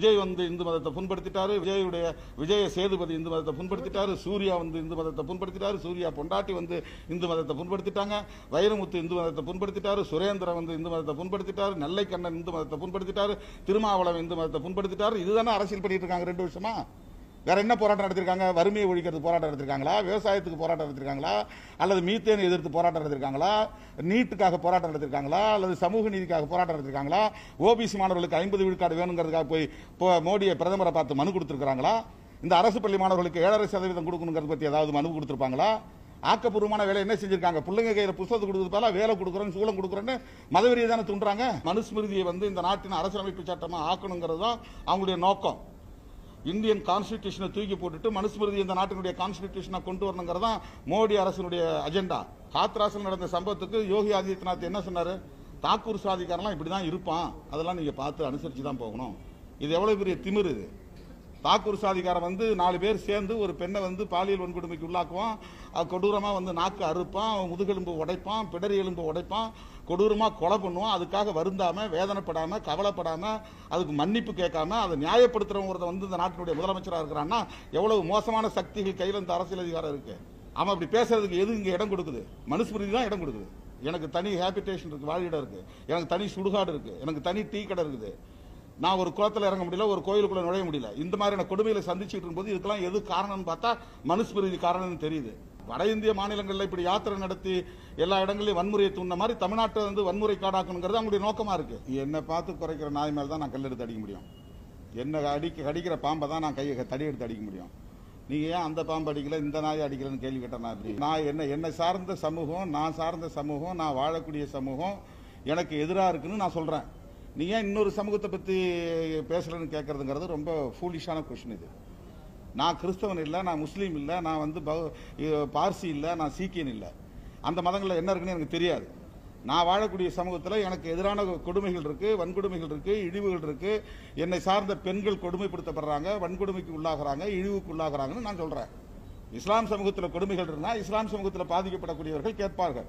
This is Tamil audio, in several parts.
விஜய் வந்து இந்து மதத்தை புண்படுத்திட்டாரு விஜயுடைய விஜய சேதுபதி இந்து மதத்தை புண்படுத்திட்டாரு சூர்யா வந்து இந்து மதத்தை புண்படுத்திட்டாரு சூர்யா பொண்டாட்டி வந்து இந்து மதத்தை புண்படுத்திட்டாங்க வைரமுத்து இந்து மதத்தை புண்படுத்திட்டாரு சுரேந்திரன் வந்து இந்து மதத்தை புண்படுத்திட்டாரு நெல்லைக்கண்ணன் இந்து மதத்தை புண்படுத்திட்டாரு திருமாவளவன் இந்து மதத்தை புண்படுத்திட்டாரு இதுதானே அரசியல் பண்ணிட்டு இருக்காங்க ரெண்டு வருஷமா வேற என்ன போராட்டம் நடத்திருக்காங்க வறுமையை ஒழிக்கிறது போராட்டம் நடத்திருக்காங்களா விவசாயத்துக்கு போராட்டம் நடத்திருக்காங்களா அல்லது மீத்தேனை எதிர்த்து போராட்டம் நடத்திருக்காங்களா நீட்டுக்காக போராட்டம் நடத்திருக்காங்களா அல்லது சமூக நீதிக்காக போராட்டம் நடத்திருக்காங்களா ஓபிசி மாணவர்களுக்கு ஐம்பது விழுக்காடு வேணுங்கிறதுக்காக போய் இப்போ மோடியை பிரதமரை பார்த்து மனு கொடுத்திருக்காங்களா இந்த அரசு பள்ளி மாணவர்களுக்கு ஏழரை சதவீதம் கொடுக்கணுங்கிறத பத்தி ஏதாவது மனு கொடுத்திருப்பாங்களா ஆக்கப்பூர்வமான வேலை என்ன செஞ்சிருக்காங்க பிள்ளைங்க கையில புத்தகத்தை கொடுக்கறது பதிலா வேலை கொடுக்குறோம் சூளம் கொடுக்குறோன்னு மதவெறியை தானே தூண்டுறாங்க மனுஸ்மிருதியை வந்து இந்த நாட்டின் அரசியலமைப்பு சட்டமா ஆக்கணுங்கிறது தான் அவங்களுடைய நோக்கம் இந்தியன் கான்ஸ்டிடியூஷனை தூக்கி போட்டுட்டு மனுஸ்மிருதி இந்த நாட்டினுடைய கான்ஸ்டிடியூஷனை கொண்டு வரணுங்கிறது தான் மோடி அரசினுடைய அஜெண்டா காத்ராசில் நடந்த சம்பவத்துக்கு யோகி ஆதித்யநாத் என்ன சொன்னாரு தாக்கூர் சாதிக்காரெல்லாம் இப்படி தான் இருப்பான் அதெல்லாம் நீங்க பார்த்து அனுசரிச்சு தான் போகணும் இது எவ்வளவு பெரிய திமிரு இது தாக்கூர் சாதிக்காரன் வந்து நாலு பேர் சேர்ந்து ஒரு பெண்ணை வந்து பாலியல் வன்கொடுமைக்கு உள்ளாக்குவான் அது கொடூரமா வந்து நாக்கு அறுப்பான் அவன் முதுகெலும்பு உடைப்பான் பிடரி எலும்பு உடைப்பான் கொடூரமா கொலை பண்ணுவான் அதுக்காக வருந்தாம வேதனைப்படாம கவலைப்படாம அதுக்கு மன்னிப்பு கேட்காம அதை நியாயப்படுத்துறவங்க வந்து இந்த நாட்டினுடைய முதலமைச்சரா இருக்கிறான்னா எவ்வளவு மோசமான சக்திகள் கையில் இந்த அரசியல் அதிகாரம் இருக்கு அவன் அப்படி பேசுறதுக்கு எது இங்க இடம் கொடுக்குது மனுஸ்மிருதி தான் இடம் கொடுக்குது எனக்கு தனி ஹேபிடேஷன் இருக்கு வாழிடம் இருக்கு எனக்கு தனி சுடுகாடு இருக்கு எனக்கு தனி டீ கடை இருக்குது நான் ஒரு குளத்துல இறங்க முடியல ஒரு கோயிலுக்குள்ள நுழைய முடியல இந்த மாதிரியான கொடுமைகளை சந்திச்சுட்டு இருக்கும்போது இதுக்கெல்லாம் எது காரணம்னு பார்த்தா மனுஸ்மிருதி காரணம்னு தெரியுது வட இந்திய மாநிலங்களில் இப்படி யாத்திரை நடத்தி எல்லா இடங்களையும் வன்முறையை தூண்ட மாதிரி தமிழ்நாட்டை வந்து வன்முறை காடாக்கணுங்கிறது அவங்களுடைய நோக்கமா இருக்கு என்னை பார்த்து குறைக்கிற நாய் மேல தான் நான் கல் எடுத்து அடிக்க முடியும் என்ன அடிக்க கடிக்கிற பாம்பை தான் நான் கையை தடி எடுத்து அடிக்க முடியும் நீங்க ஏன் அந்த பாம்பு அடிக்கல இந்த நாயை அடிக்கலன்னு கேள்வி கேட்டேன் நான் இப்படி நான் என்ன என்னை சார்ந்த சமூகம் நான் சார்ந்த சமூகம் நான் வாழக்கூடிய சமூகம் எனக்கு எதிராக இருக்குன்னு நான் சொல்றேன் நீ ஏன் இன்னொரு சமூகத்தை பத்தி பேசலன்னு கேட்கறதுங்கிறது ரொம்ப ஃபூலிஷான கொஸ்டின் இது நான் கிறிஸ்தவன் இல்லை நான் முஸ்லீம் இல்லை நான் வந்து பௌ- இ- பார்சி இல்லை நான் சீக்கியன் இல்லை அந்த மதங்களில் என்ன இருக்குன்னு எனக்கு தெரியாது நான் வாழக்கூடிய சமூகத்தில் எனக்கு எதிரான கொடுமைகள் இருக்கு வன்கொடுமைகள் இருக்கு இழிவுகள் இருக்கு என்னை சார்ந்த பெண்கள் கொடுமைப்படுத்தப்படுறாங்க வன்கொடுமைக்கு உள்ளாகிறாங்க இழிவுக்கு உள்ளாகிறாங்கன்னு நான் சொல்றேன் இஸ்லாம் சமூகத்தில் கொடுமைகள் இருந்தா இஸ்லாம் சமூகத்தில் பாதிக்கப்படக்கூடியவர்கள் கேட்பார்கள்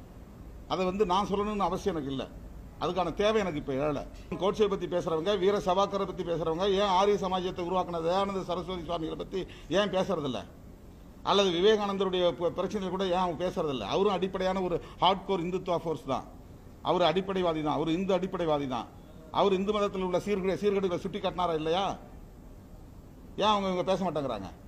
அதை வந்து நான் சொல்லணும்னு அவசியம் எனக்கு இல்லை அதுக்கான தேவை எனக்கு இப்ப எழல கோட்சை பத்தி பேசுறவங்க வீர சபாக்கரை பத்தி பேசுறவங்க ஏன் ஆரிய சமாஜத்தை உருவாக்கின தயானந்த சரஸ்வதி சுவாமிகளை பத்தி ஏன் பேசுறதில்ல அல்லது விவேகானந்தருடைய ப- பிரச்சனைகள் கூட ஏன் அவங்க பேசுறதில்ல அவரும் அடிப்படையான ஒரு ஹார்ட் கோர் இந்துத்துவா ஃபோர்ஸ் தான் அவர் அடிப்படைவாதி தான் அவர் இந்து அடிப்படைவாதி தான் அவர் இந்து மதத்தில் உள்ள சீர்கேடு சீர்கேடுகளை சுட்டி காட்டினாரா இல்லையா ஏன் அவங்க இவங்க பேச மாட்டேங்கிறாங்க